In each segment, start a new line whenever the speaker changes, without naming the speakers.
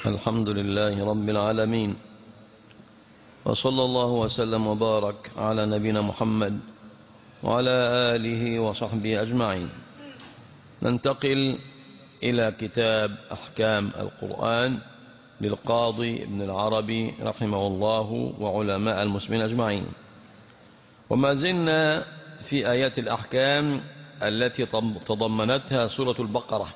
الحمد لله رب العالمين وصلى الله وسلم وبارك على نبينا محمد وعلى آله وصحبه أجمعين ننتقل إلى كتاب أحكام القرآن للقاضي ابن العربي رحمه الله وعلماء المسلمين أجمعين وما زلنا في آيات الأحكام التي تضمنتها سورة البقرة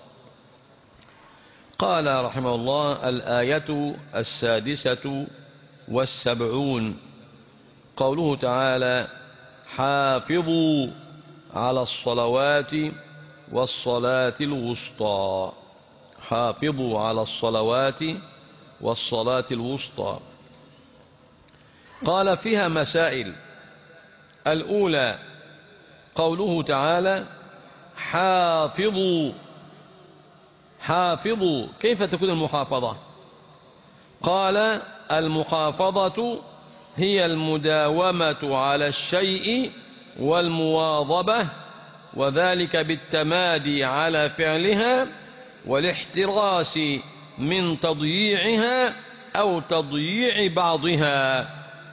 قال رحمه الله الآية السادسة والسبعون قوله تعالى حافظوا على الصلوات والصلاة الوسطى حافظوا على الصلوات والصلاة الوسطى قال فيها مسائل الأولى قوله تعالى حافظوا حافظوا كيف تكون المحافظة قال المحافظة هي المداومة على الشيء والمواظبة وذلك بالتمادي على فعلها والاحتراس من تضييعها أو تضييع بعضها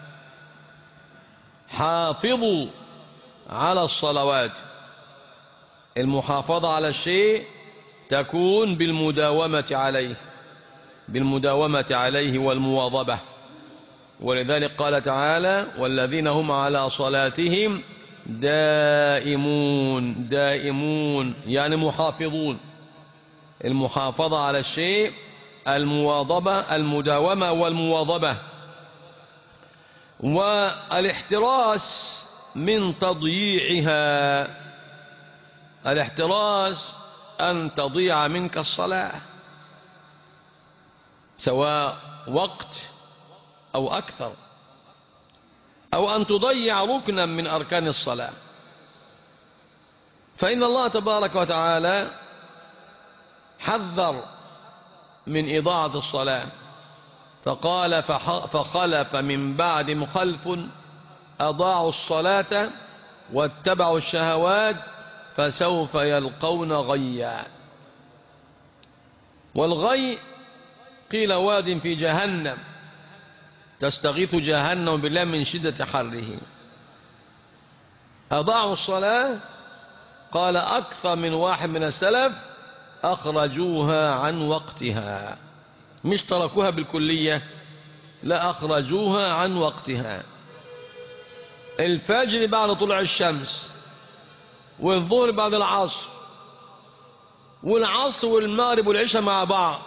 حافظوا على الصلوات المحافظة على الشيء تكون بالمداومة عليه بالمداومة عليه والمواظبة ولذلك قال تعالى والذين هم على صلاتهم دائمون دائمون يعني محافظون المحافظة على الشيء المواظبة المداومة والمواظبة والاحتراس من تضييعها الاحتراس أن تضيع منك الصلاة سواء وقت أو أكثر أو أن تضيع ركنا من أركان الصلاة فإن الله تبارك وتعالى حذر من إضاعة الصلاة فقال فخلف من بعد مخلف أضاعوا الصلاة واتبعوا الشهوات فسوف يلقون غيا والغي قيل واد في جهنم تستغيث جهنم بالله من شدة حره أضاعوا الصلاة قال أكثر من واحد من السلف أخرجوها عن وقتها مش تركوها بالكلية لا أخرجوها عن وقتها الفجر بعد طلوع الشمس والظهر بعد العصر والعصر والمغرب والعشاء مع بعض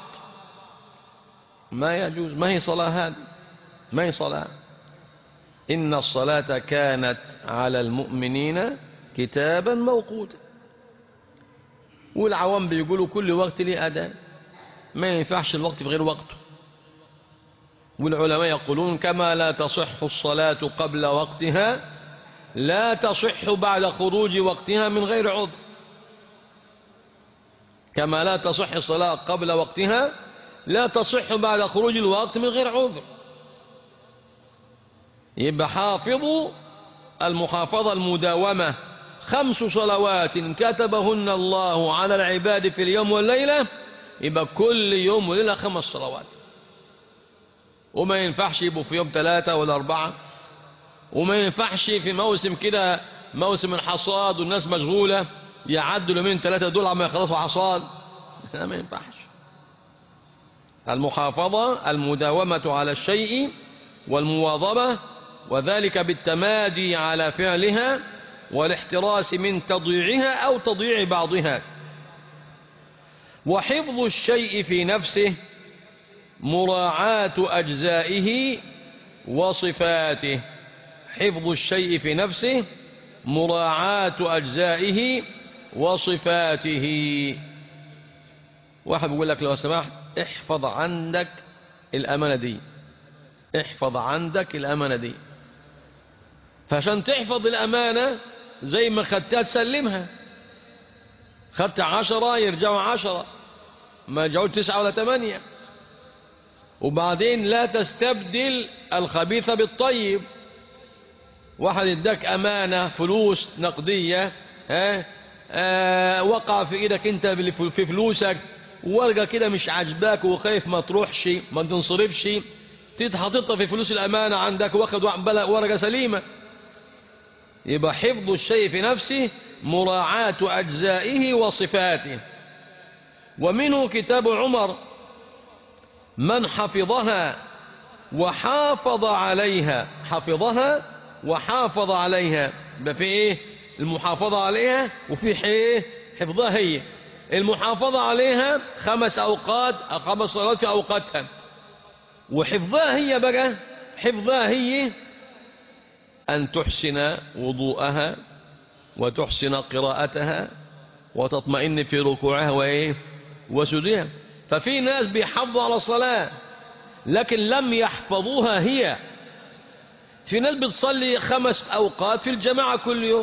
ما يجوز ما هي صلاة هذه ما هي صلاة إن الصلاة كانت على المؤمنين كتابا موقوتا والعوام بيقولوا كل وقت ليه أذان ما ينفعش الوقت في غير وقته والعلماء يقولون كما لا تصح الصلاة قبل وقتها لا تصح بعد خروج وقتها من غير عذر كما لا تصح الصلاة قبل وقتها لا تصح بعد خروج الوقت من غير عذر يبقى حافظوا المحافظة المداومة خمس صلوات كتبهن الله على العباد في اليوم والليلة يبقى كل يوم وليلة خمس صلوات وما ينفعش يبقوا في يوم ثلاثة ولا أربعة وما ينفعش في موسم كده موسم الحصاد والناس مشغولة يعدوا يومين ثلاثة دول عما يخلصوا حصاد لا ما ينفعش المحافظة المداومة على الشيء والمواظبة وذلك بالتمادي على فعلها والاحتراس من تضييعها أو تضييع بعضها وحفظ الشيء في نفسه مراعاة أجزائه وصفاته حفظ الشيء في نفسه مراعاة أجزائه وصفاته واحد بيقول لك لو سمحت احفظ عندك الأمانة دي احفظ عندك الأمانة دي فعشان تحفظ الأمانة زي ما خدتها تسلمها خدت عشرة يرجعوا عشرة ما يرجعوا تسعة ولا تمانية وبعدين لا تستبدل الخبيث بالطيب واحد اداك أمانة فلوس نقدية ها آه وقع في إيدك أنت في فلوسك ورقة كده مش عاجباك وخايف ما تروحش ما تنصرفش حاططها في فلوس الأمانة عندك واخد ورقة سليمة يبقى حفظ الشيء في نفسه مراعاة أجزائه وصفاته ومنه كتاب عمر من حفظها وحافظ عليها حفظها وحافظ عليها يبقى في ايه المحافظة عليها وفي ايه حفظها هي المحافظة عليها خمس أوقات أو خمس صلوات في أوقاتها وحفظها هي بقى حفظها هي أن تحسن وضوءها وتحسن قراءتها وتطمئن في ركوعها وإيه وسجودها ففي ناس بيحافظوا على الصلاة لكن لم يحفظوها هي في ناس بتصلي خمس أوقات في الجماعة كل يوم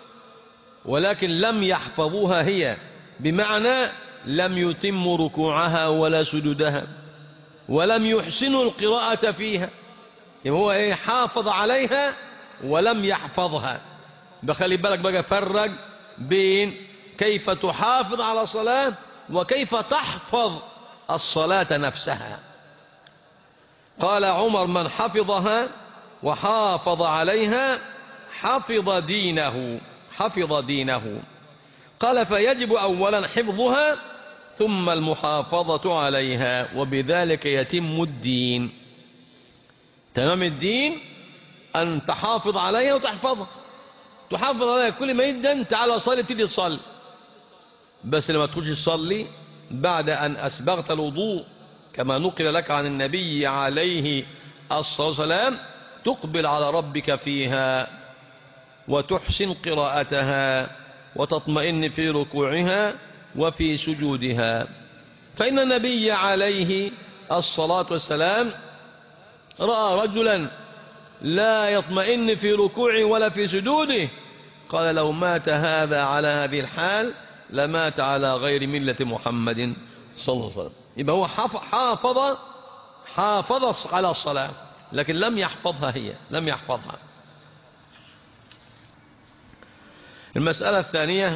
ولكن لم يحفظوها هي بمعنى لم يتموا ركوعها ولا سجودها ولم يحسنوا القراءة فيها هو ايه حافظ عليها ولم يحفظها بخلي بالك بقى فرق بين كيف تحافظ على صلاة وكيف تحفظ الصلاة نفسها قال عمر من حفظها وحافظ عليها حفظ دينه حفظ دينه قال فيجب أولا حفظها ثم المحافظة عليها وبذلك يتم الدين تمام الدين أن تحافظ عليها وتحفظها تحافظ عليها كل ما يدن تعالى صلي تيجي تصلي بس لما تخش تصلي بعد أن أسبغت الوضوء كما نقل لك عن النبي عليه الصلاة والسلام تقبل على ربك فيها وتحسن قراءتها وتطمئن في ركوعها وفي سجودها فإن النبي عليه الصلاة والسلام رأى رجلا لا يطمئن في ركوعه ولا في سجوده قال لو مات هذا على هذه الحال لمات على غير ملة محمد صلى الله عليه وسلم يبقى هو حافظ حافظ على الصلاة لكن لم يحفظها هي لم يحفظها المسألة الثانية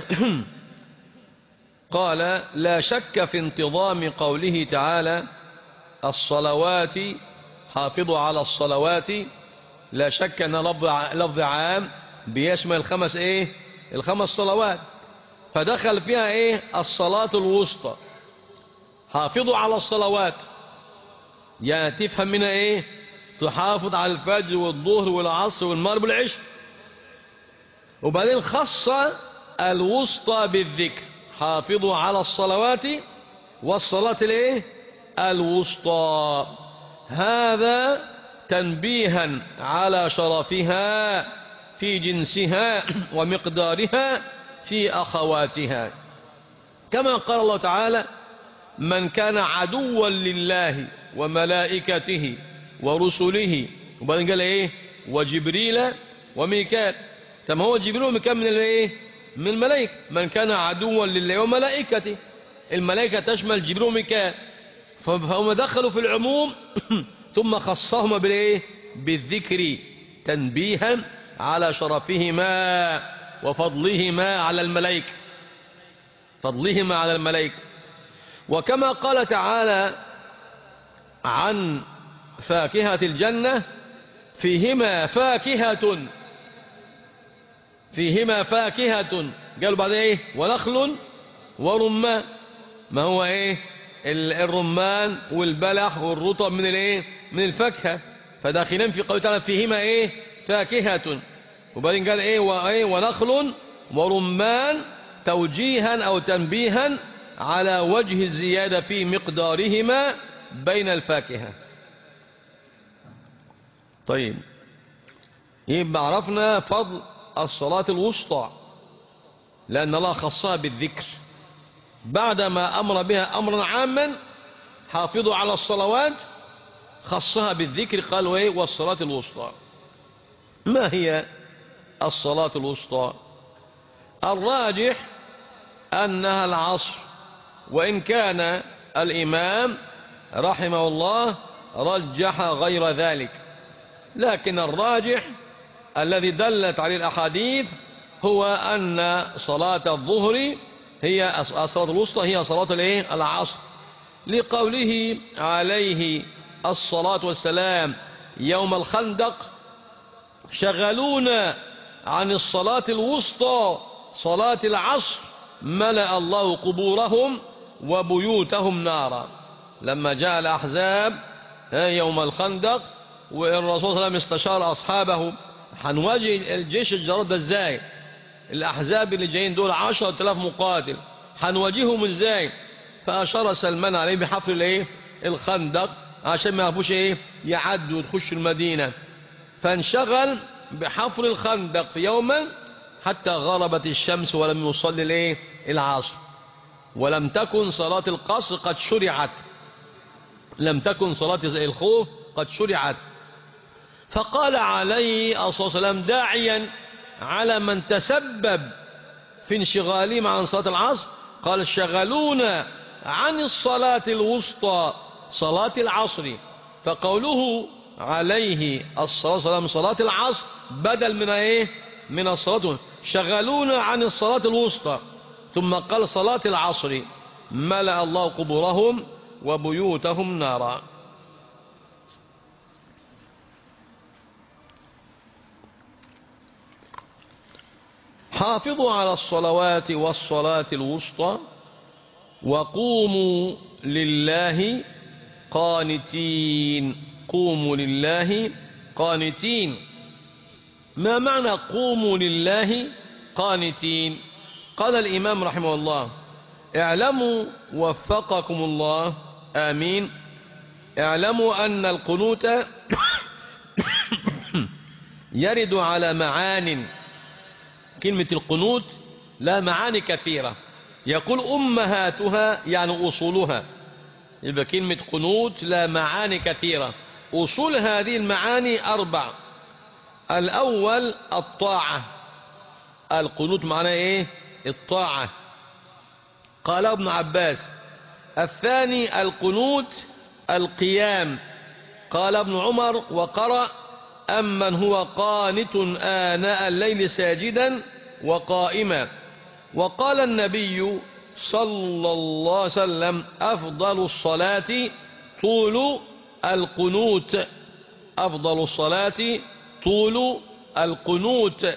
قال لا شك في انتظام قوله تعالى الصلوات حافظوا على الصلوات لا شك أن لفظ عام بيشمل الخمس ايه الخمس صلوات فدخل فيها ايه الصلاة الوسطى حافظوا على الصلوات يعني تفهم منها ايه تحافظ على الفجر والظهر والعصر والمغرب والعشاء وبعدين خص الوسطى بالذكر حافظوا على الصلوات والصلاة الايه الوسطى هذا تنبيها على شرفها في جنسها ومقدارها في أخواتها كما قال الله تعالى من كان عدوا لله وملائكته ورسله وبعدين قال ايه وجبريل وميكال طب هو جبريل وميكال من الايه من الملائكه من كان عدوا لله وملائكته الملائكه تشمل جبريل وميكال فهم دخلوا في العموم ثم خصهما بالايه بالذكر تنبيها على شرفهما وفضلهما على الملائكه فضلهما على الملائكه وكما قال تعالى عن فاكهة الجنة فيهما فاكهة فيهما فاكهة قالوا بعد ايه ونخل ورمان ما هو ايه الرمان والبلح والرطب من الايه من الفاكهة فداخلين في قوله تعالى فيهما ايه فاكهة وبعدين قال ايه وايه ونخل ورمان توجيها او تنبيها على وجه الزيادة في مقدارهما بين الفاكهة طيب يبقى عرفنا فضل الصلاة الوسطى لأن الله خصها بالذكر بعدما أمر بها أمرا عاما حافظوا على الصلوات خصها بالذكر قال وإيه والصلاة الوسطى ما هي الصلاة الوسطى الراجح أنها العصر وإن كان الإمام رحمه الله رجح غير ذلك لكن الراجح الذي دلت عليه الأحاديث هو أن صلاة الظهر هي الصلاة الوسطى هي صلاة الايه العصر لقوله عليه الصلاة والسلام يوم الخندق شغلونا عن الصلاة الوسطى صلاة العصر ملأ الله قبورهم وبيوتهم نارا لما جاء الأحزاب يوم الخندق والرسول صلى الله عليه وسلم استشار أصحابه هنواجه الجيش الجراد ده ازاي الأحزاب اللي جايين دول عشرة آلاف مقاتل هنواجههم ازاي فأشار سلمان عليه بحفر الايه الخندق عشان ما يعرفوش ايه يعدوا ويخشوا المدينة فانشغل بحفر الخندق يوما حتى غربت الشمس ولم يصلي الايه العصر ولم تكن صلاة القصر قد شرعت لم تكن صلاة الخوف قد شرعت فقال عليه الصلاة والسلام داعيا على من تسبب في انشغالهم عن صلاة العصر قال شغلونا عن الصلاة الوسطى صلاة العصر فقوله عليه الصلاة والسلام صلاة العصر بدل من ايه من الصلاة شغلونا عن الصلاة الوسطى ثم قال صلاة العصر ملأ الله قبورهم وبيوتهم نارا حافظوا على الصلوات والصلاة الوسطى وقوموا لله قانتين قوموا لله قانتين ما معنى قوموا لله قانتين قال الإمام رحمه الله اعلموا وفقكم الله آمين اعلموا أن القنوت يرد على معان كلمة القنوت لا معاني كثيرة يقول أمهاتها يعني أصولها يبقى كلمة قنوت لا معاني كثيرة أصول هذه المعاني أربع الأول الطاعة القنوت معناه إيه الطاعة قال ابن عباس الثاني القنوت القيام قال ابن عمر وقرأ أمن هو قانت آناء الليل ساجدا وقائما وقال النبي صلى الله عليه وسلم أفضل الصلاة طول القنوت أفضل الصلاة طول القنوت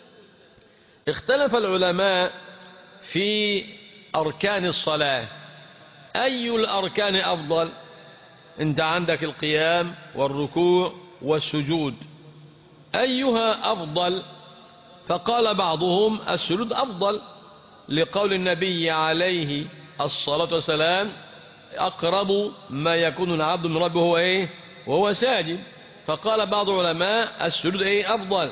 اختلف العلماء في أركان الصلاة أي الأركان أفضل انت عندك القيام والركوع والسجود أيها أفضل فقال بعضهم السجود أفضل لقول النبي عليه الصلاة والسلام أقرب ما يكون العبد من ربه هو إيه وهو ساجد فقال بعض العلماء السجود إيه أفضل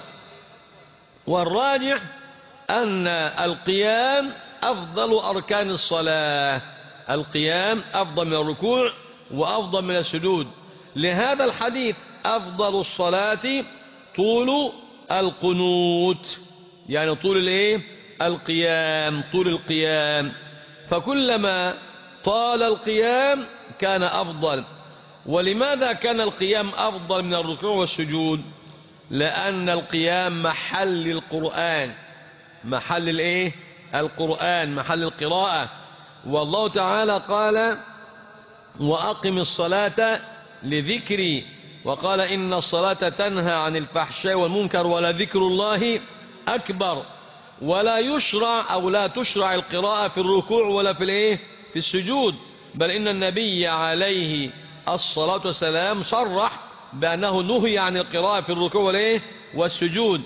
والراجح أن القيام أفضل أركان الصلاة القيام أفضل من الركوع وأفضل من السجود لهذا الحديث أفضل الصلاة طول القنوت يعني طول الايه القيام طول القيام فكلما طال القيام كان أفضل ولماذا كان القيام أفضل من الركوع والسجود لأن القيام محل القرآن محل الايه القرآن محل القراءة والله تعالى قال وأقم الصلاة لذكري وقال إن الصلاة تنهى عن الفحشاء والمنكر ولذكر الله أكبر ولا يشرع أو لا تشرع القراءة في الركوع ولا في الايه في السجود بل إن النبي عليه الصلاة والسلام صرح بأنه نهي عن القراءة في الركوع والايه والسجود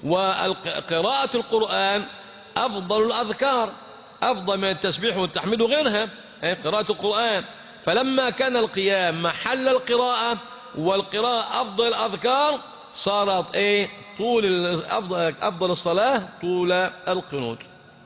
وقراءة القرآن أفضل الأذكار أفضل من التسبيح والتحميد وغيرها قراءة القرآن فلما كان القيام محل القراءة والقراءة أفضل الأذكار صارت إيه طول أفضل, أفضل الصلاة طول القنوت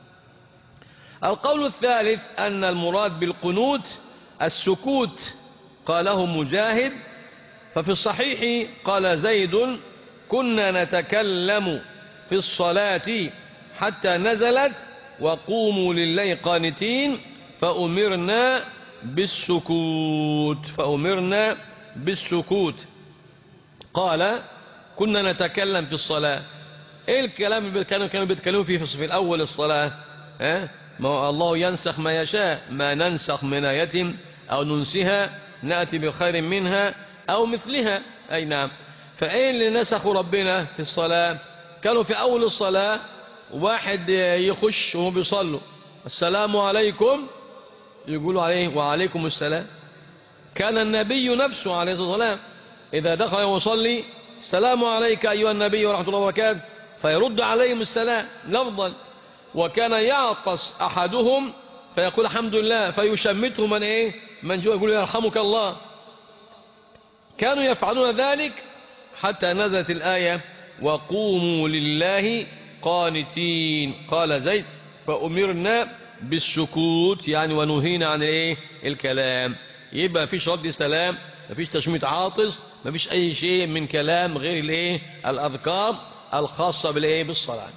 القول الثالث أن المراد بالقنوت السكوت قاله مجاهد ففي الصحيح قال زيد كنا نتكلم في الصلاة حتى نزلت وقوموا لله قانتين فأمرنا بالسكوت فأمرنا بالسكوت قال كنا نتكلم في الصلاة ايه الكلام اللي كانوا كانوا بيتكلموا فيه في الأول الصلاة ها ما الله ينسخ ما يشاء ما ننسخ من آية أو ننسها نأتي بخير منها أو مثلها أي نعم فإيه اللي نسخوا ربنا في الصلاة كانوا في أول الصلاة واحد يخش وهم بيصلوا السلام عليكم يقولوا عليه وعليكم السلام كان النبي نفسه عليه الصلاة والسلام إذا دخل ويصلي السلام عليك أيها النبي ورحمة الله وبركاته فيرد عليهم السلام لفظا وكان يعطس أحدهم فيقول الحمد لله فيشمته من إيه من جوا يقول يرحمك الله كانوا يفعلون ذلك حتى نزلت الآية وقوموا لله قانتين قال زيد فأمرنا بالسكوت يعني ونهينا عن الايه الكلام يبقى مفيش رد سلام مفيش تشميت عاطس مفيش اي شيء من كلام غير الايه الاذكار الخاصه بالايه بالصلاه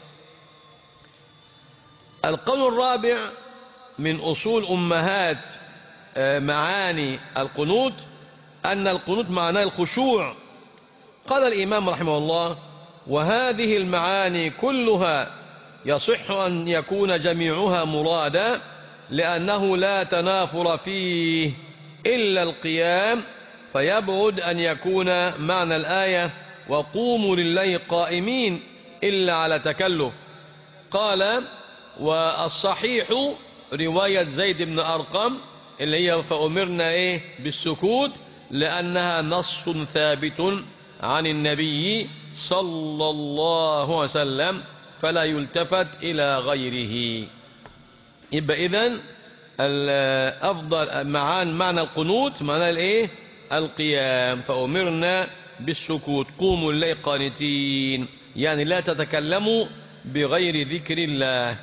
القول الرابع من اصول امهات معاني القنوت ان القنوت معناه الخشوع قال الامام رحمه الله وهذه المعاني كلها يصح أن يكون جميعها مرادا لأنه لا تنافر فيه إلا القيام فيبعد أن يكون معنى الآية وقوموا لله قائمين إلا على تكلف قال والصحيح رواية زيد بن أرقم اللي هي فأمرنا إيه بالسكوت لأنها نص ثابت عن النبي صلى الله عليه وسلم فلا يلتفت إلى غيره يبقى إذن الأفضل معان معنى القنوت معنى الإيه القيام فأمرنا بالسكوت قوموا الليل قانتين يعني لا تتكلموا بغير ذكر الله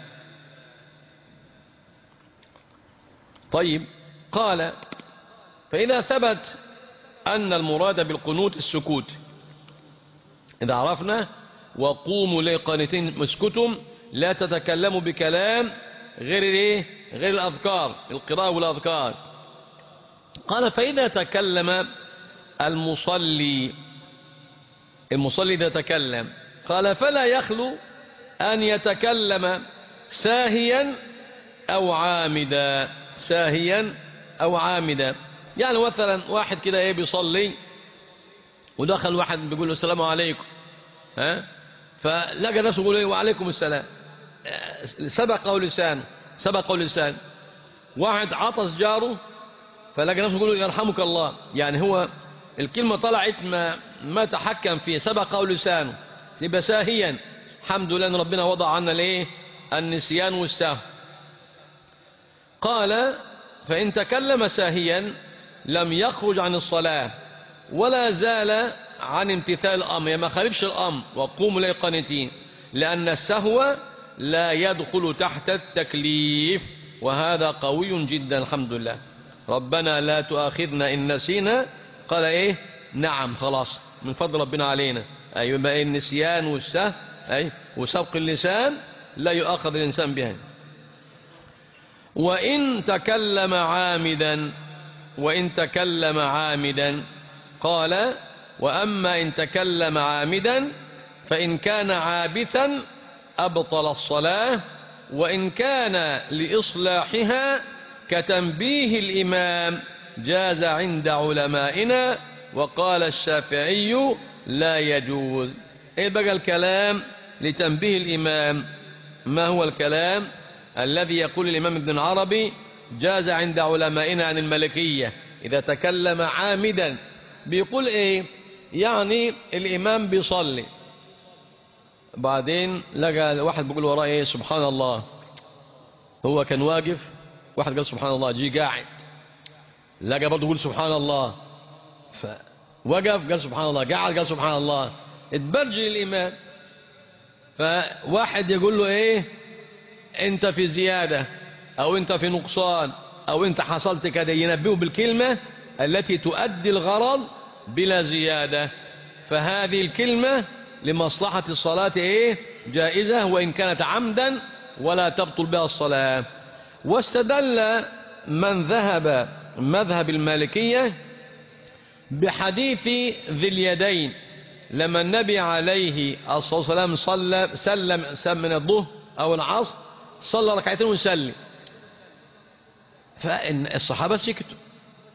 طيب قال فإذا ثبت أن المراد بالقنوت السكوت إذا عرفنا وقوموا لي قانتين مسكتم لا تتكلموا بكلام غير الايه غير الاذكار القراءه والاذكار قال فاذا تكلم المصلي المصلي اذا تكلم قال فلا يخلو ان يتكلم ساهيا او عامدا ساهيا او عامدا يعني مثلا واحد كده ايه بيصلي ودخل واحد بيقول له السلام عليكم ها فلقى نفسه يقول وعليكم السلام سبقه لسان سبقه لسان واحد عطس جاره فلقى نفسه يقول يرحمك الله يعني هو الكلمة طلعت ما ما تحكم فيه سبقه لسانه يبقى ساهيا الحمد لله ان ربنا وضع عنا الايه النسيان والسهو قال فإن تكلم ساهيا لم يخرج عن الصلاة ولا زال عن امتثال الأمر ما خالفش الأمر وقوموا لي قانتين لأن السهو لا يدخل تحت التكليف وهذا قوي جدا الحمد لله ربنا لا تؤاخذنا إن نسينا قال إيه نعم خلاص من فضل ربنا علينا أي أيوة يبقى النسيان والسهو أي وسبق اللسان لا يؤاخذ الإنسان بها وإن تكلم عامدا وإن تكلم عامدا قال وأما إن تكلم عامدا فإن كان عابثا أبطل الصلاة وإن كان لإصلاحها كتنبيه الإمام جاز عند علمائنا وقال الشافعي لا يجوز إيه بقى الكلام لتنبيه الإمام ما هو الكلام الذي يقول الإمام ابن عربي جاز عند علمائنا عن الملكية إذا تكلم عامدا بيقول إيه يعني الإمام بيصلي بعدين لقى واحد بيقول وراه إيه سبحان الله هو كان واقف واحد قال سبحان الله جي قاعد لقى برضه يقول سبحان الله فوقف قال سبحان الله قاعد قال سبحان الله اتبرجل الإمام فواحد يقول له ايه انت في زيادة او انت في نقصان او انت حصلت كده ينبهه بالكلمة التي تؤدي الغرض بلا زيادة فهذه الكلمة لمصلحة الصلاة ايه جائزة وان كانت عمدا ولا تبطل بها الصلاة واستدل من ذهب مذهب المالكية بحديث ذي اليدين لما النبي عليه الصلاة والسلام صلى سلم سلم من الظهر أو العصر صلى ركعتين وسلم فإن الصحابة سكتوا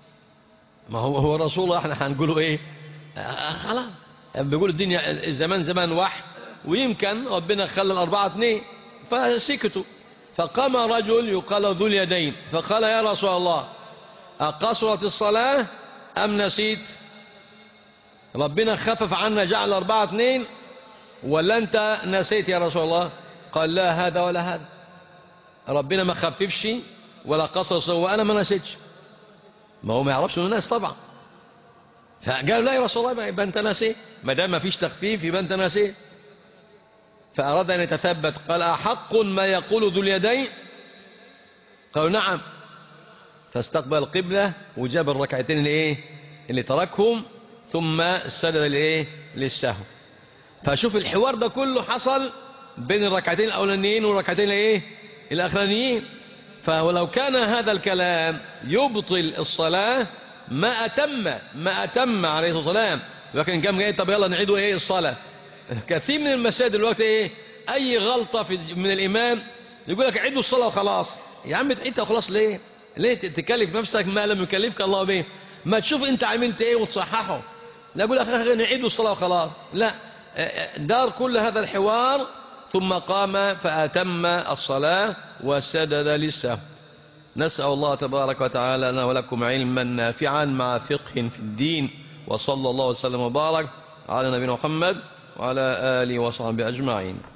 ما هو هو رسول الله احنا هنقوله ايه آه خلاص بيقول الدنيا الزمان زمان واحد ويمكن ربنا خلى الأربعة اثنين فسكتوا فقام رجل يقال ذو اليدين فقال يا رسول الله أقصرت الصلاة أم نسيت ربنا خفف عنا جعل أربعة اثنين ولا أنت نسيت يا رسول الله قال لا هذا ولا هذا ربنا ما خففش ولا قصص وأنا ما نسيتش ما هو ما يعرفش انه ناس طبعا فقال لا يا رسول الله يبقى انت ناسي ما دام ما فيش تخفيف يبقى انت ناسي فأراد أن يتثبت قال أحق ما يقول ذو اليدين قالوا نعم فاستقبل القبلة وجاب الركعتين اللي ايه اللي تركهم ثم سجد الايه للسهو فشوف الحوار ده كله حصل بين الركعتين الاولانيين والركعتين الايه الاخرانيين فلو كان هذا الكلام يبطل الصلاة ما أتم ما أتم عليه الصلاة والسلام لكن قام جاي طب يلا نعيدوا ايه الصلاة كثير من المساجد دلوقتي ايه اي غلطة في من الامام يقول لك عيدوا الصلاة وخلاص يا عم تعيدها وخلاص ليه ليه تكلف نفسك ما لم يكلفك الله به ما تشوف انت عملت ايه وتصححه لا يقول لك نعيدوا الصلاة وخلاص لا دار كل هذا الحوار ثم قام فأتم الصلاة وسدد للسهو نسأل الله تبارك وتعالى لنا ولكم علما نافعا مع فقه في الدين وصلى الله وسلم وبارك على نبينا محمد وعلى آله وصحبه أجمعين